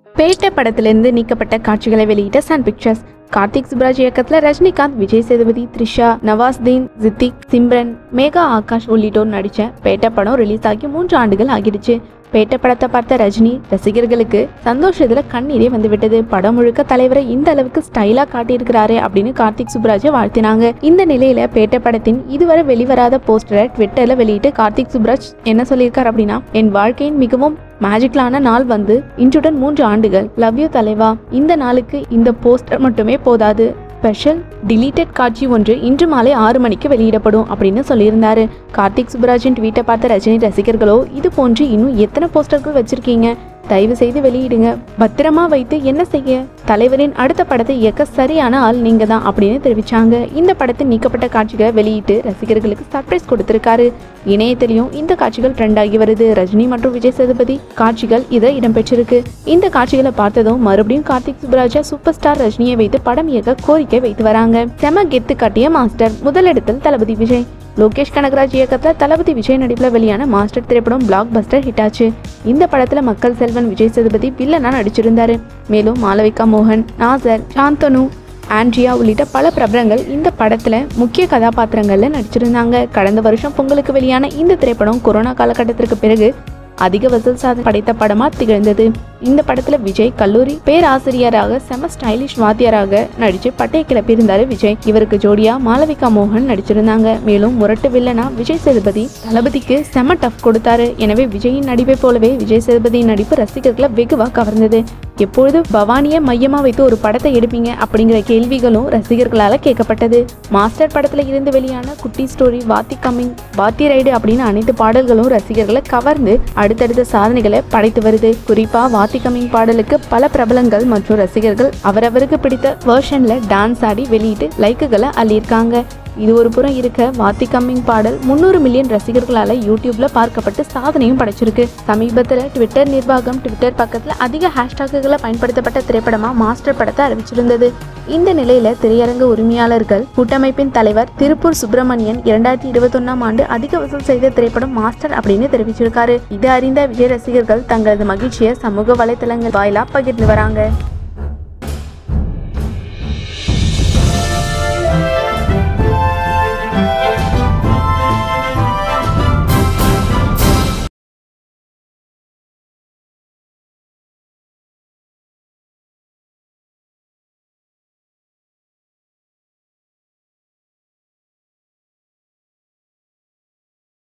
பேட்ட படத்திலிருந்து நீக்கப்பட்ட காட்சிகளை வெளியிட்ட சன் பிக்சர்ஸ் கார்த்திக் சுப்ராஜ் இயக்கத்துல ரஜினிகாந்த் விஜய் சேதுபதி த்ரிஷா நவாஸ்தீன் ஜித்திக் சிம்ரன் மேகா ஆகாஷ் உள்ளிட்டோர் நடிச்ச பேட்ட படம் ரிலீஸ் ஆகி மூன்று ஆண்டுகள் ஆகிடுச்சு பேட்ட படத்தை பார்த்த ரஜினி ரசிகர்களுக்கு சந்தோஷத்துல கண்ணீரே வந்துவிட்டது படம் முழுக்க தலைவரை இந்த அளவுக்கு ஸ்டைலா காட்டியிருக்கிறாரே அப்படின்னு கார்த்திக் சுப்ராஜை வாழ்த்தினாங்க இந்த நிலையில பேட்ட படத்தின் இதுவரை வெளிவராத போஸ்டரை ட்விட்டர்ல வெளியிட்டு கார்த்திக் சுப்ராஜ் என்ன சொல்லியிருக்கார் அப்படின்னா என் வாழ்க்கையின் மிகவும் மேஜிக்கலான நாள் வந்து இன்றுடன் மூன்று ஆண்டுகள் லவ் யூ தலைவா இந்த நாளுக்கு இந்த போஸ்டர் மட்டுமே போதாது ஸ்பெஷல் டிலீட்டட் காட்சி ஒன்று இன்று மாலை ஆறு மணிக்கு வெளியிடப்படும் அப்படின்னு சொல்லியிருந்தாரு கார்த்திக் சுப்ராஜின் ட்வீட்டை பார்த்த ரஜினி ரசிகர்களோ இது போன்று இன்னும் எத்தனை போஸ்டர்கள் வச்சிருக்கீங்க தயவு செய்து வெளியிடுங்க பத்திரமா வைத்து என்ன செய்ய தலைவரின் அடுத்த படத்தை இயக்க சரியான ஆள் நீங்க தான் அப்படின்னு தெரிவிச்சாங்க இந்த படத்தின் நீக்கப்பட்ட காட்சிகளை வெளியிட்டு ரசிகர்களுக்கு சர்ப்ரைஸ் கொடுத்திருக்காரு இணையத்திலையும் இந்த காட்சிகள் ட்ரெண்ட் ஆகி வருது ரஜினி மற்றும் விஜய் சேதுபதி காட்சிகள் இதை இடம்பெற்றிருக்கு இந்த காட்சிகளை பார்த்ததும் மறுபடியும் கார்த்திக் சுப்ராஜா சூப்பர் ஸ்டார் ரஜினியை வைத்து படம் இயக்க கோரிக்கை வைத்து வராங்க செம கெத்து காட்டிய மாஸ்டர் முதலிடத்தில் தளபதி விஜய் லோகேஷ் கனகராஜ் இயக்கத்தில் தளபதி விஜய் நடிப்பில் வெளியான மாஸ்டர் திரைப்படம் பிளாக் பஸ்டர் ஹிட் ஆச்சு இந்த படத்துல மக்கள் செல்வன் விஜய் சேதுபதி வில்லனா நடிச்சிருந்தாரு மேலும் மாளவிகா மோகன் நாசர் சாந்தனு ஆண்ட்ரியா உள்ளிட்ட பல பிரபலங்கள் இந்த படத்துல முக்கிய கதாபாத்திரங்கள்ல நடிச்சிருந்தாங்க கடந்த வருஷம் பொங்கலுக்கு வெளியான இந்த திரைப்படம் கொரோனா காலகட்டத்திற்கு பிறகு அதிக வசூல் சாதனை படைத்த படமா திகழ்ந்தது இந்த படத்துல விஜய் கல்லூரி பேராசிரியராக செம ஸ்டைலிஷ் வாத்தியாராக நடிச்சு பட்டையை கிளப்பியிருந்தாரு விஜய் இவருக்கு ஜோடியா மாளவிகா மோகன் நடிச்சிருந்தாங்க மேலும் முரட்டு வில்லனா விஜய் சேதுபதி தளபதிக்கு செம டஃப் கொடுத்தாரு எனவே விஜயின் நடிப்பை போலவே விஜய் சேதுபதியின் நடிப்பு ரசிகர்களை வெகுவா கவர்ந்தது எப்பொழுது பவானியை மையமா வைத்து ஒரு படத்தை எடுப்பீங்க அப்படிங்கிற கேள்விகளும் ரசிகர்களால கேட்கப்பட்டது மாஸ்டர் படத்துல இருந்து வெளியான Kutti story Vaathi coming Vaathi raid அப்படின்னு அனைத்து பாடல்களும் ரசிகர்களை கவர்ந்து அடுத்தடுத்த சாதனைகளை படைத்து வருது குறிப்பா வாத்தி கம்மிங் பாடலுக்கு பல பிரபலங்கள் மற்றும் ரசிகர்கள் அவரவருக்கு பிடித்த வேர்ஷன்ல டான்ஸ் ஆடி வெளியிட்டு லைக்குகளை அள்ளியிருக்காங்க இது ஒரு புறம் இருக்க வாத்தி கம்மிங் பாடல் முந்நூறு மில்லியன் ரசிகர்களால யூடியூப்ல பார்க்கப்பட்டு சாதனையும் படைச்சிருக்கு சமீபத்துல ட்விட்டர் நிர்வாகம் ட்விட்டர் பக்கத்துல அதிக ஹேஷ்டாக்குகளை பயன்படுத்தப்பட்ட திரைப்படமா மாஸ்டர் படத்தை அறிவிச்சிருந்தது இந்த நிலையில திரையரங்கு உரிமையாளர்கள் கூட்டமைப்பின் தலைவர் திருப்பூர் சுப்பிரமணியன் இரண்டாயிரத்தி இருபத்தொன்னாம் ஆண்டு அதிக வசூல் செய்த திரைப்படம் மாஸ்டர் அப்படின்னு தெரிவிச்சிருக்காரு இது அறிந்த விஜய் ரசிகர்கள் தங்களது மகிழ்ச்சியை சமூக வலைத்தளங்கள் வாயிலா பகிர்ந்து வராங்க